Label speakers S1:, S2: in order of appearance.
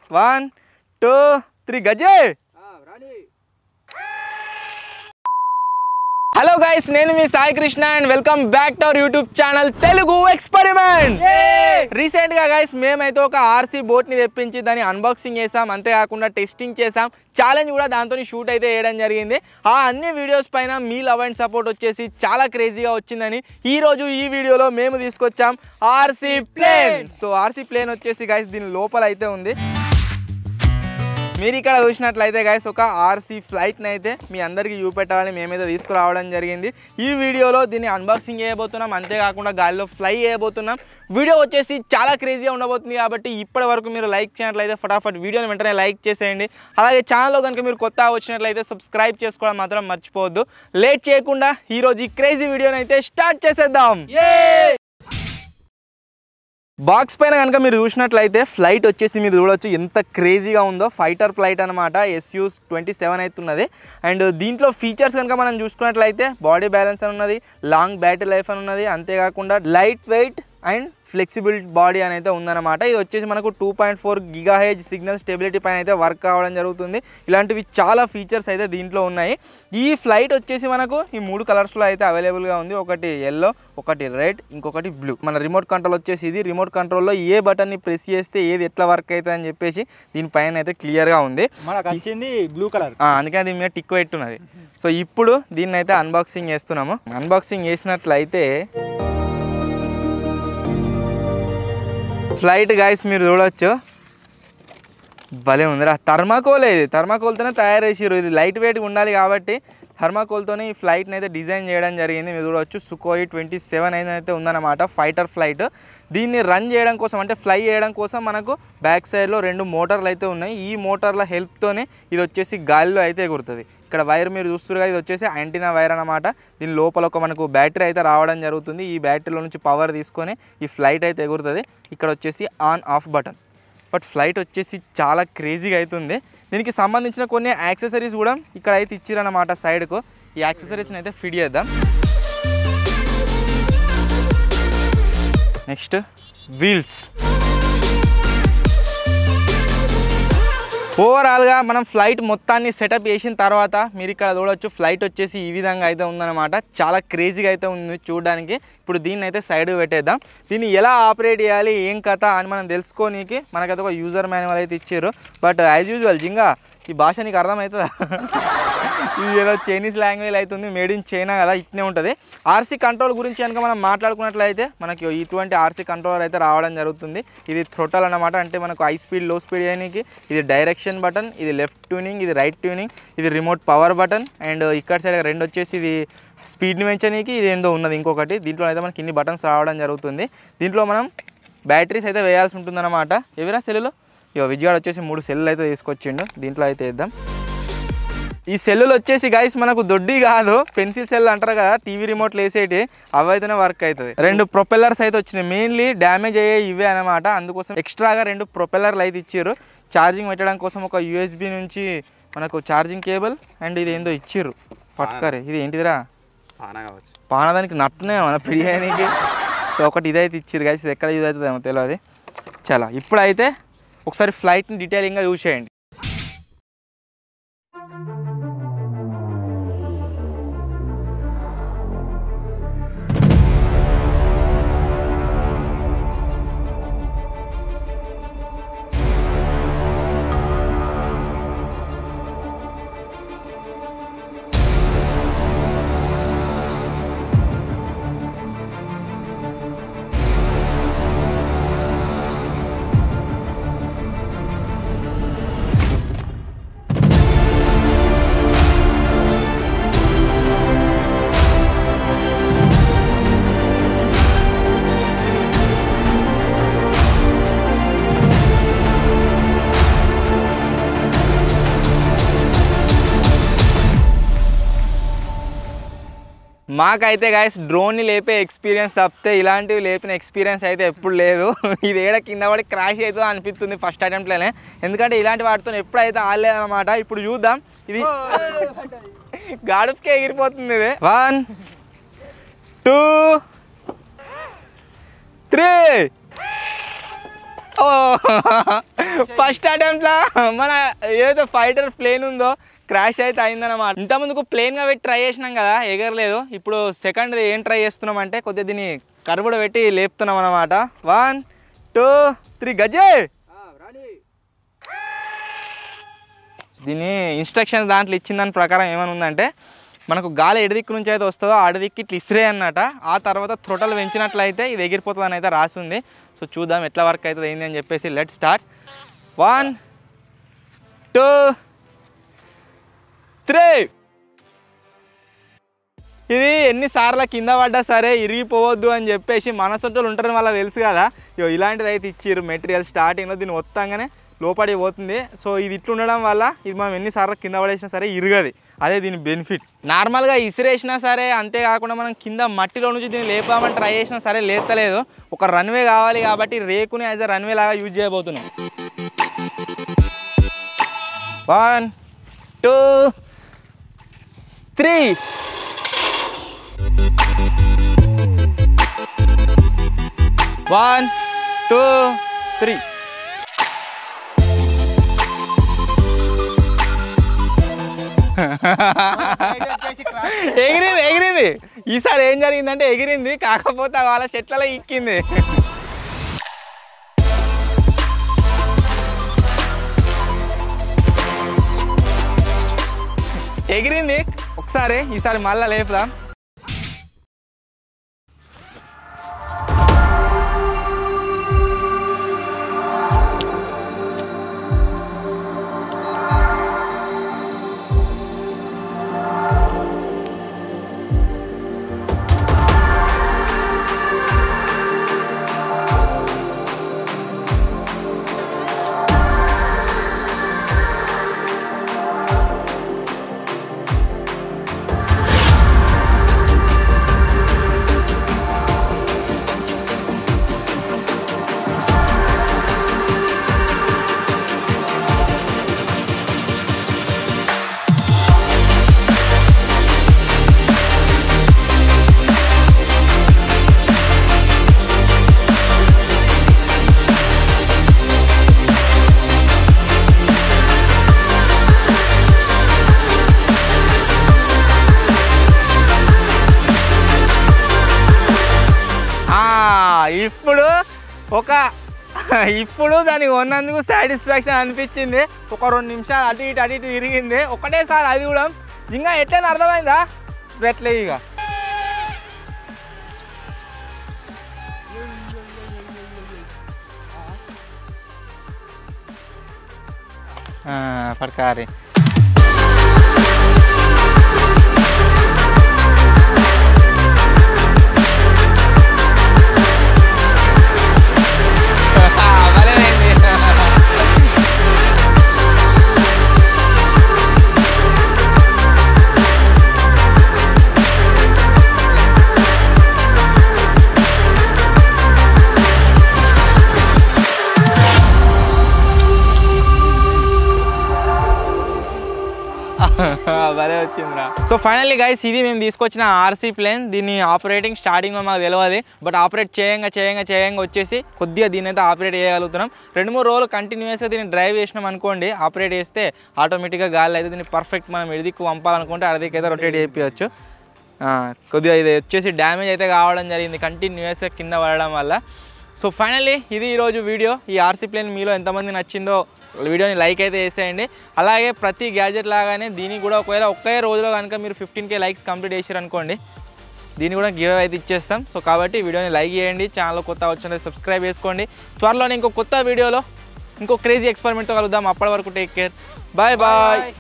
S1: one two three గజే hello guys నేను మీ Sai Krishna and welcome back to our YouTube channel Telugu experiment recent గా guys మేమైతే ఒక ఆర్సీ బోట్ ని తెప్పించి దాన్ని అన్బాక్సింగ్ చేసాం అంతేకాకుండా టెస్టింగ్ చేసాం ఛాలెంజ్ కూడా దాంతో షూట్ అయితే వేయడం జరిగింది ఆ అన్ని వీడియోస్ పైన మీ లవ్ అండ్ సపోర్ట్ వచ్చేసి చాలా క్రేజీగా వచ్చిందని ఈ రోజు ఈ వీడియోలో మేము తీసుకొచ్చాం RC plane so RC plane వచ్చేసి గైస్ దీని లోపల అయితే ఉంది మీరు ఇక్కడ చూసినట్లయితే గైస్ ఒక ఆర్సీ ఫ్లైట్ని అయితే మీ అందరికీ చూపెట్టాలని మేమైతే తీసుకురావడం జరిగింది ఈ వీడియోలో దీన్ని అన్బాక్సింగ్ చేయబోతున్నాం అంతేకాకుండా గాలిలో ఫ్లై చేయబోతున్నాం వీడియో వచ్చేసి చాలా క్రేజీగా ఉండబోతుంది కాబట్టి ఇప్పటి వరకు మీరు లైక్ చేయనట్లయితే ఫటాఫట్ వీడియోని వెంటనే లైక్ చేసేయండి అలాగే ఛానల్లో కనుక మీరు కొత్త వచ్చినట్లయితే సబ్స్క్రైబ్ చేసుకోవడం మాత్రం మర్చిపోవద్దు లేట్ చేయకుండా ఈరోజు ఈ క్రేజీ వీడియోని అయితే స్టార్ట్ చేసేద్దాం బాక్స్ పైన కనుక మీరు చూసినట్లయితే ఫ్లైట్ వచ్చేసి మీరు చూడొచ్చు ఎంత క్రేజీగా ఉందో ఫైటర్ ఫ్లైట్ అనమాట ఎస్యూ ట్వంటీ సెవెన్ అవుతున్నది అండ్ దీంట్లో ఫీచర్స్ కనుక మనం చూసుకున్నట్లయితే బాడీ బ్యాలెన్స్ అని ఉన్నది లాంగ్ బ్యాటరీ లైఫ్ అని ఉన్నది అంతేకాకుండా light weight and flexible body అని అయితే ఉందన్నమాట ఇది వచ్చేసి మనకు two point four giga H signal stability పైన అయితే వర్క్ కావడం జరుగుతుంది ఇలాంటివి చాలా ఫీచర్స్ అయితే దీంట్లో ఉన్నాయి ఈ ఫ్లైట్ వచ్చేసి మనకు ఈ మూడు కలర్స్లో అయితే అవైలబుల్గా ఉంది ఒకటి ఎల్లో ఒకటి రెడ్ ఇంకొకటి బ్లూ మన రిమోట్ కంట్రోల్ వచ్చేసి ఇది రిమోట్ కంట్రోల్లో ఏ బటన్ని ప్రెస్ చేస్తే ఏది ఎట్లా వర్క్ అవుతుంది అని చెప్పేసి దీనిపైన అయితే క్లియర్గా ఉంది
S2: మనకు వచ్చింది బ్లూ కలర్
S1: ఆ, అందుకని దీని మీద టిక్ పెట్టున్నది సో ఇప్పుడు దీన్ని అయితే అన్బాక్సింగ్ చేస్తున్నాము అన్బాక్సింగ్ చేసినట్లయితే ఫ్లైట్ గాయస్ మీరు చూడొచ్చు భలే ఉందిరా థర్మాకోల్ ఇది థర్మాకోల్తోనే తయారు చేసిర్రు ఇది లైట్ వెయిట్గా ఉండాలి కాబట్టి థర్మాకోల్తోనే ఈ ఫ్లైట్ని అయితే డిజైన్ చేయడం జరిగింది మీరు చూడవచ్చు సుకోయి ట్వంటీ సెవెన్ అయితే ఉందన్నమాట ఫైటర్ ఫ్లైట్ దీన్ని రన్ చేయడం కోసం అంటే ఫ్లై చేయడం కోసం మనకు బ్యాక్ సైడ్లో రెండు మోటార్లు అయితే ఉన్నాయి ఈ మోటార్ల హెల్ప్తోనే ఇది వచ్చేసి గాలిలో అయితే ఎగురుతుంది ఇక్కడ వైర్ మీరు చూస్తారు కదా ఇది వచ్చేసి యాంటీనా వైర్ అనమాట దీని లోపల ఒక మనకు బ్యాటరీ అయితే రావడం జరుగుతుంది ఈ బ్యాటరీలో నుంచి పవర్ తీసుకొని ఈ ఫ్లైట్ అయితే ఎగురుతుంది ఇక్కడ వచ్చేసి on off button but flight వచ్చేసి చాలా క్రేజీగా అవుతుంది దీనికి సంబంధించిన కొన్ని యాక్సెసరీస్ కూడా ఇక్కడ అయితే ఇచ్చిరన్నమాట సైడ్కు ఈ యాక్సెసరీస్ని అయితే ఫిట్ చేద్దాం నెక్స్ట్ వీల్స్ ఓవరాల్గా మనం ఫ్లైట్ మొత్తాన్ని సెటప్ చేసిన తర్వాత మీరు ఇక్కడ చూడొచ్చు ఫ్లైట్ వచ్చేసి ఈ విధంగా అయితే ఉందన్నమాట చాలా క్రేజీగా అయితే ఉంది చూడడానికి ఇప్పుడు దీన్ని అయితే సైడ్ పెట్టేద్దాం దీన్ని ఎలా ఆపరేట్ చేయాలి ఏం కథ అని మనం తెలుసుకోనీకి మనకైతే ఒక యూజర్ మాన్యువల్ అయితే ఇచ్చారు బట్ యాజ్ యూజువల్ జింగా ఈ భాష నీకు అర్థమవుతుందా ఇది ఏదో చైనీస్ లాంగ్వేజ్ అవుతుంది మేడ్ ఇన్ చైనా కదా ఇట్నే ఉంటుంది ఆర్సీ కంట్రోల్ గురించి కనుక మనం మాట్లాడుకున్నట్లయితే మనకి ఇటువంటి ఆర్సీ కంట్రోలర్ అయితే రావడం జరుగుతుంది ఇది థ్రోటల్ అన్నమాట అంటే మనకు హై స్పీడ్ లో స్పీడ్ చేయడానికి ఇది డైరెక్షన్ బటన్ ఇది లెఫ్ట్ ట్యూనింగ్ ఇది రైట్ ట్యూనింగ్ ఇది రిమోట్ పవర్ బటన్ అండ్ ఇక్కడ సైడ్ రెండు వచ్చేసి ఇది స్పీడ్ని పెంచడానికి ఇది ఏందో ఉన్నది ఇంకొకటి దీంట్లో అయితే మనకి ఇన్ని బటన్స్ రావడం జరుగుతుంది దీంట్లో మనం బ్యాటరీస్ అయితే వేయాల్సి ఉంటుందన్నమాట ఎవరా సెల్లులో ఇక విజయవాడ వచ్చేసి మూడు సెల్లు అయితే తీసుకొచ్చిండు దీంట్లో అయితే వేద్దాం ఈ సెల్లులు వచ్చేసి గైస్ మనకు దొడ్డి కాదు పెన్సిల్ సెల్ అంటారు కదా టీవీ రిమోట్లు వేసేటి అవి అయితేనే వర్క్ అవుతుంది రెండు ప్రొపెల్లర్స్ అయితే వచ్చినాయి మెయిన్లీ డ్యామేజ్ అయ్యే ఇవే అనమాట అందుకోసం ఎక్స్ట్రాగా రెండు ప్రొపెల్లర్లు అయితే ఇచ్చారు ఛార్జింగ్ పెట్టడం కోసం ఒక యూఎస్బి నుంచి మనకు ఛార్జింగ్ కేబుల్ అండ్ ఇది ఏందో ఇచ్చిర్రు పట్టుకరే ఇది ఏంటిదిరా
S2: పానా కావచ్చు
S1: పానదానికి నట్టునే మన బిర్యానీకి సో ఒకటి ఇదైతే ఇచ్చిర్రు గైస్ ఇది ఎక్కడ యూజ్ అవుతుందేమో తెలియదు చాలా ఇప్పుడైతే ఒకసారి ఫ్లైట్ని డీటెయిలింగ్గా చూసేయండి మాకైతే గాయస్ డ్రోన్ని లేపే ఎక్స్పీరియన్స్ తప్పితే ఇలాంటివి లేపిన ఎక్స్పీరియన్స్ అయితే ఎప్పుడు లేదు ఇది ఏడ కింద పడి క్రాష్ అవుతుందో అనిపిస్తుంది ఫస్ట్ అటెంప్ట్లోనే ఎందుకంటే ఇలాంటి వాటితో ఎప్పుడైతే ఆడలేదన్నమాట ఇప్పుడు చూద్దాం ఇది గాడుపుకే ఎగిరిపోతుంది ఇది one two three oh first అటెంప్ట్లా మన ఏదైతే ఫైటర్ ప్లేన్ ఉందో క్రాష్ అయితే అయిందన్నమాట ఇంత ముందుకు ప్లేన్గా పెట్టి ట్రై చేసినాం కదా ఎగరలేదు ఇప్పుడు సెకండ్ ఏం ట్రై చేస్తున్నాం అంటే కొద్దిగా దీన్ని కరుబుడ పెట్టి లేపుతున్నాం అనమాట వన్ టూ త్రీ గజే దీని ఇన్స్ట్రక్షన్స్ దాంట్లో ఇచ్చిన దాని ప్రకారం ఏమైనా ఉందంటే మనకు గాలి ఎడదిక్కు నుంచి అయితే వస్తుందో ఆడదిక్కి ఇట్లా ఇసిరే అన్నట ఆ తర్వాత త్రొటలు పెంచినట్లయితే ఇది ఎగిరిపోతుంది అని అయితే రాసి ఉంది సో చూద్దాం ఎట్లా వర్క్ అవుతుంది ఏంది అని చెప్పేసి let start one two three ఇది ఎన్నిసార్లు కింద పడ్డా సరే ఇరిగిపోవద్దు అని చెప్పేసి మనసొట్టులు ఉంటారని వాళ్ళకి తెలుసు కదా ఇగో ఇలాంటిది అయితే ఇచ్చిర్రు మెటీరియల్ స్టార్టింగ్లో దీన్ని వస్తాగానే లోపడి పోతుంది సో ఇది ఇట్లా ఉండడం వల్ల ఇది మనం ఎన్నిసార్లు కింద పడేసినా సరే ఇరగది అదే దీని బెనిఫిట్ నార్మల్గా ఇసిరేసినా సరే అంతేకాకుండా మనం కింద మట్టిలో నుంచి దీన్ని లేపామని ట్రై చేసినా సరే లేతలేదు ఒక రన్వే కావాలి కాబట్టి రేకుని యాజ్ అ రన్వే లాగా యూజ్ చేయబోతున్నాం one two three one two three ఎగిరింది ఎగిరింది ఈసారి ఏం జరిగిందంటే ఎగిరింది కాకపోతే వాళ్ళ చెట్లలో ఇక్కింది ఎగిరింది ఒకసారి ఈసారి మళ్ళా లేపుదాం ఆ, ఇప్పుడు ఒక ఇప్పుడు దానికి ఉన్నందుకు సాటిస్ఫాక్షన్ అనిపించింది ఒక రెండు నిమిషాలు అటు ఇటు అటు ఇటు తిరిగింది ఒకటేసారి అది కూడా ఇంకా ఎట్లైనా అర్థమైందా ఎట్లే ఇక పడకారి భలే వచ్చిందిరా సో ఫైనల్లీ గైస్ ఇది మేము తీసుకొచ్చిన ఆర్సీ ప్లేన్ దీన్ని ఆపరేటింగ్ స్టార్టింగ్లో మాకు తెలియదు బట్ ఆపరేట్ చేయంగా చేయంగా చేయంగా వచ్చేసి కొద్దిగా దీని అయితే ఆపరేట్ చేయగలుగుతున్నాం రెండు మూడు రోజులు కంటిన్యూస్గా దీన్ని డ్రైవ్ చేసినాం అనుకోండి ఆపరేట్ చేస్తే ఆటోమేటిక్గా గాలి అయితే దీన్ని పర్ఫెక్ట్ మనం ఎడిదిక్కు పంపాలనుకుంటే అడిదికి అయితే రొటేట్ చేయొచ్చు కొద్దిగా ఇది వచ్చేసి డ్యామేజ్ అయితే కావడం జరిగింది కంటిన్యూస్గా కింద పడడం వల్ల సో ఫైనల్లీ ఇది ఈరోజు వీడియో ఈ ఆర్సీ ప్లేన్ మీలో ఎంతమంది నచ్చిందో వీడియోని లైక్ అయితే వేసేయండి అలాగే ప్రతి గ్యాజెట్ లాగానే దీనికి కూడా ఒకవేళ ఒకే రోజులో కనుక మీరు ఫిఫ్టీన్ కే లైక్స్ కంప్లీట్ చేశారు అనుకోండి దీన్ని కూడా గివ్ అయితే ఇచ్చేస్తాం సో కాబట్టి వీడియోని లైక్ చేయండి ఛానల్ కొత్త వచ్చినది సబ్స్క్రైబ్ చేసుకోండి త్వరలోనే ఇంకో కొత్త వీడియోలో ఇంకో క్రేజీ ఎక్స్పెరిమెంట్తో కలుద్దాం అప్పటి వరకు టేక్ కేర్ బాయ్ బాయ్